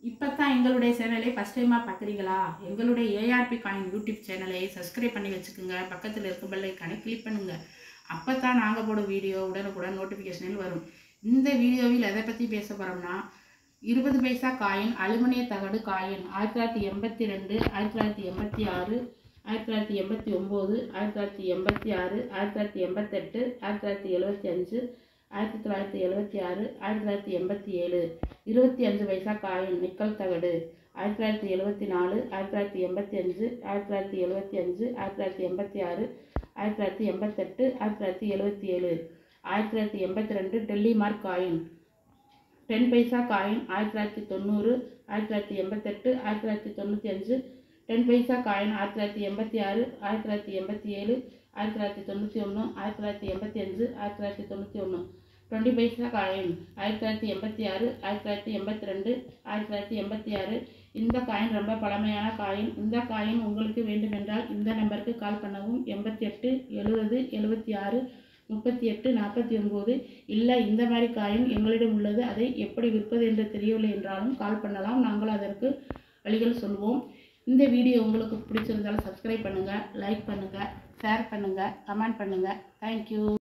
இப்போ தான் எங்களுடைய சேனலை ஃபஸ்ட் டைமாக பார்க்குறீங்களா எங்களுடைய ஏஆர்பி காயின் யூடியூப் சேனலை சப்ஸ்கிரைப் பண்ணி வச்சுக்கோங்க பக்கத்தில் இருக்க பெல் ஐக்கானை கிளிக் பண்ணுங்கள் அப்போ தான் நாங்கள் போடும் வீடியோ உடனுக்குடன் நோட்டிஃபிகேஷனில் வரும் இந்த வீடியோவில் எதை பற்றி பேச போகிறோம்னா இருபது பைசா காயின் அலுமினிய தகடு காயின் ஆயிரத்தி தொள்ளாயிரத்தி எண்பத்தி ரெண்டு ஆயிரத்தி தொள்ளாயிரத்தி எண்பத்தி ஆறு ஆயிரத்தி தொள்ளாயிரத்தி எண்பத்தி ஒம்பது ஆயிரத்தி தொள்ளாயிரத்தி எண்பத்தி ஆறு ஆயிரத்தி தொள்ளாயிரத்தி எண்பத்தெட்டு ஆயிரத்தி தொள்ளாயிரத்தி எழுபத்தி அஞ்சு ஆயிரத்தி தொள்ளாயிரத்தி எழுபத்தி ஆறு ஆயிரத்தி தொள்ளாயிரத்தி எண்பத்தி ஏழு இருபத்தி அஞ்சு பைசா காயின் நிக்கல் தகடு ஆயிரத்தி தொள்ளாயிரத்தி எழுபத்தி நாலு ஆயிரத்தி தொள்ளாயிரத்தி எண்பத்தி அஞ்சு ஆயிரத்தி தொள்ளாயிரத்தி எழுபத்தி அஞ்சு ஆயிரத்தி தொள்ளாயிரத்தி எண்பத்தி ஆறு ஆயிரத்தி தொள்ளாயிரத்தி எண்பத்தெட்டு ஆயிரத்தி தொள்ளாயிரத்தி எழுபத்தி ஏழு ஆயிரத்தி தொள்ளாயிரத்தி எண்பத்தி ரெண்டு Delhi mark coin ten paisa coin ஆயிரத்தி தொள்ளாயிரத்தி தொண்ணூறு ஆயிரத்தி தொள்ளாயிரத்தி எண்பத்தெட்டு ஆயிரத்தி தொள்ளாயிரத்தி தொண்ணூற்றி அஞ்சு டென் பைசா காயின் ஆயிரத்தி தொள்ளாயிரத்தி எண்பத்தி ஆறு ஆயிரத்தி தொள்ளாயிரத்தி எண்பத்தி ஏழு ஆயிரத்தி தொள்ளாயிரத்தி தொண்ணூற்றி ஒன்று ஆயிரத்தி தொள்ளாயிரத்தி எண்பத்தி அஞ்சு ஆயிரத்தி தொள்ளாயிரத்தி தொண்ணூற்றி ஒன்று டுவெண்ட்டி பைசா காயின் ஆயிரத்தி தொள்ளாயிரத்தி எண்பத்தி ஆறு ஆயிரத்தி தொள்ளாயிரத்தி எண்பத்தி ரெண்டு ஆயிரத்தி தொள்ளாயிரத்தி எண்பத்தி ஆறு இந்த காயின் ரொம்ப பழமையான காயின் இந்த காயின் உங்களுக்கு வேண்டுமென்றால் இந்த நம்பருக்கு கால் பண்ணவும் எண்பத்தி எட்டு எழுபது எழுபத்தி ஆறு முப்பத்தி எட்டு நாற்பத்தி ஒம்பது இல்லை இந்த மாதிரி காயின் எங்களிடம் உள்ளது அதை எப்படி விற்பது என்று தெரியவில்லை என்றாலும் கால் பண்ணலாம் நாங்கள் அதற்கு வழிகள் சொல்வோம் இந்த வீடியோ உங்களுக்கு பிடிச்சிருந்தாலும் சப்ஸ்கிரைப் பண்ணுங்கள் லைக் பண்ணுங்கள் ஷேர் பண்ணுங்கள் கமெண்ட் பண்ணுங்கள் தேங்க்யூ